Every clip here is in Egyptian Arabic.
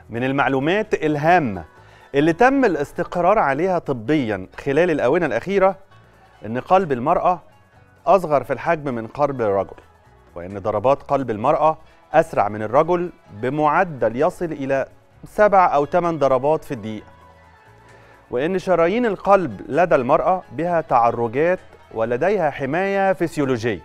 من المعلومات الهامة اللي تم الاستقرار عليها طبيا خلال الآونة الأخيرة إن قلب المرأة أصغر في الحجم من قلب الرجل وإن ضربات قلب المرأة أسرع من الرجل بمعدل يصل إلى سبع أو ثمان ضربات في الدقيقة وإن شرايين القلب لدى المرأة بها تعرجات ولديها حماية فسيولوجية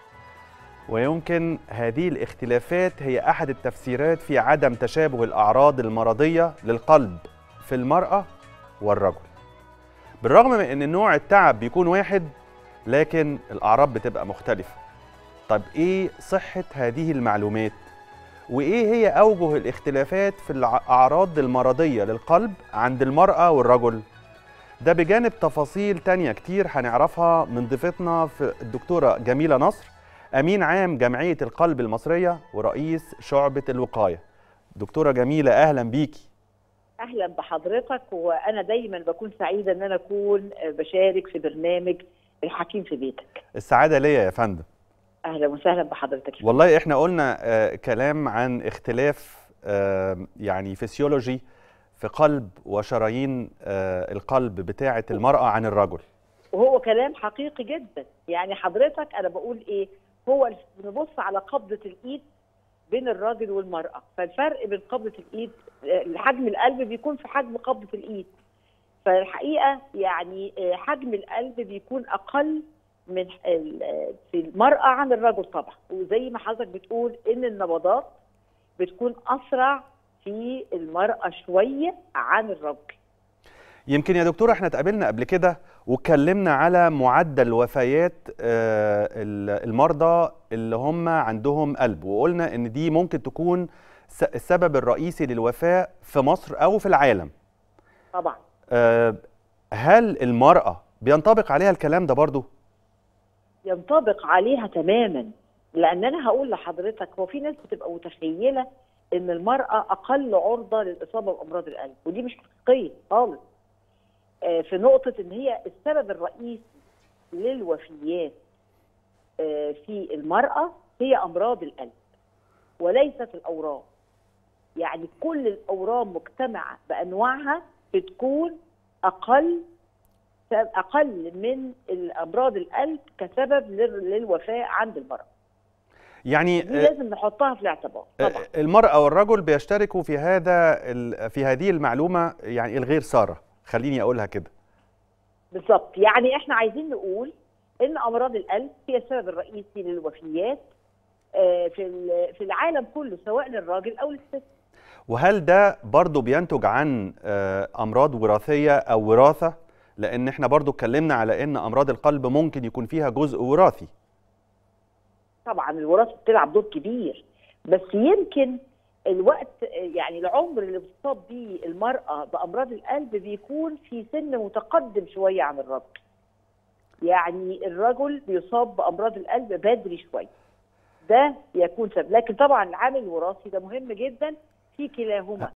ويمكن هذه الاختلافات هي أحد التفسيرات في عدم تشابه الأعراض المرضية للقلب في المرأة والرجل بالرغم من أن نوع التعب بيكون واحد لكن الأعراض بتبقى مختلفة طب إيه صحة هذه المعلومات؟ وإيه هي أوجه الاختلافات في الأعراض المرضية للقلب عند المرأة والرجل؟ ده بجانب تفاصيل تانية كتير هنعرفها من ضيفتنا في الدكتورة جميلة نصر أمين عام جمعية القلب المصرية ورئيس شعبة الوقاية دكتورة جميلة أهلا بيكي اهلا بحضرتك وانا دايما بكون سعيده ان انا اكون بشارك في برنامج الحكيم في بيتك السعادة ليا يا فندم اهلا وسهلا بحضرتك والله احنا قلنا آه كلام عن اختلاف آه يعني فسيولوجي في قلب وشرايين آه القلب بتاعة المرأة عن الرجل وهو كلام حقيقي جدا يعني حضرتك انا بقول ايه هو بنبص على قبضه الايد بين الراجل والمراه فالفرق بين قبضه الايد حجم القلب بيكون في حجم قبضه الايد فالحقيقه يعني حجم القلب بيكون اقل من في المراه عن الرجل طبعا وزي ما حضرتك بتقول ان النبضات بتكون اسرع في المراه شويه عن الرجل يمكن يا دكتورة احنا اتقابلنا قبل كده واتكلمنا على معدل وفيات المرضى اللي هم عندهم قلب وقلنا ان دي ممكن تكون السبب الرئيسي للوفاة في مصر او في العالم طبعا هل المرأة بينطبق عليها الكلام ده برضو؟ ينطبق عليها تماما لان انا هقول لحضرتك هو في ناس بتبقى متخيله ان المراه اقل عرضه للاصابه بامراض القلب ودي مش حقيقيه خالص في نقطة إن هي السبب الرئيسي للوفيات في المرأة هي أمراض القلب وليست الأورام يعني كل الأورام مجتمعة بأنواعها بتكون أقل أقل من أمراض القلب كسبب للوفاة عند المرأة يعني دي لازم نحطها في الاعتبار طبعا المرأة والرجل بيشتركوا في هذا في هذه المعلومة يعني الغير سارة خليني اقولها كده بالظبط يعني احنا عايزين نقول ان امراض القلب هي السبب الرئيسي للوفيات في في العالم كله سواء للراجل او للست وهل ده برضه بينتج عن امراض وراثيه او وراثه لان احنا برضه اتكلمنا على ان امراض القلب ممكن يكون فيها جزء وراثي طبعا الوراثه بتلعب دور كبير بس يمكن الوقت يعني العمر اللي بتصاب بيه المرأة بأمراض القلب بيكون في سن متقدم شوية عن الرجل يعني الرجل بيصاب بأمراض القلب بدري شوية ده يكون سبب لكن طبعا العامل الوراثي ده مهم جدا في كلاهما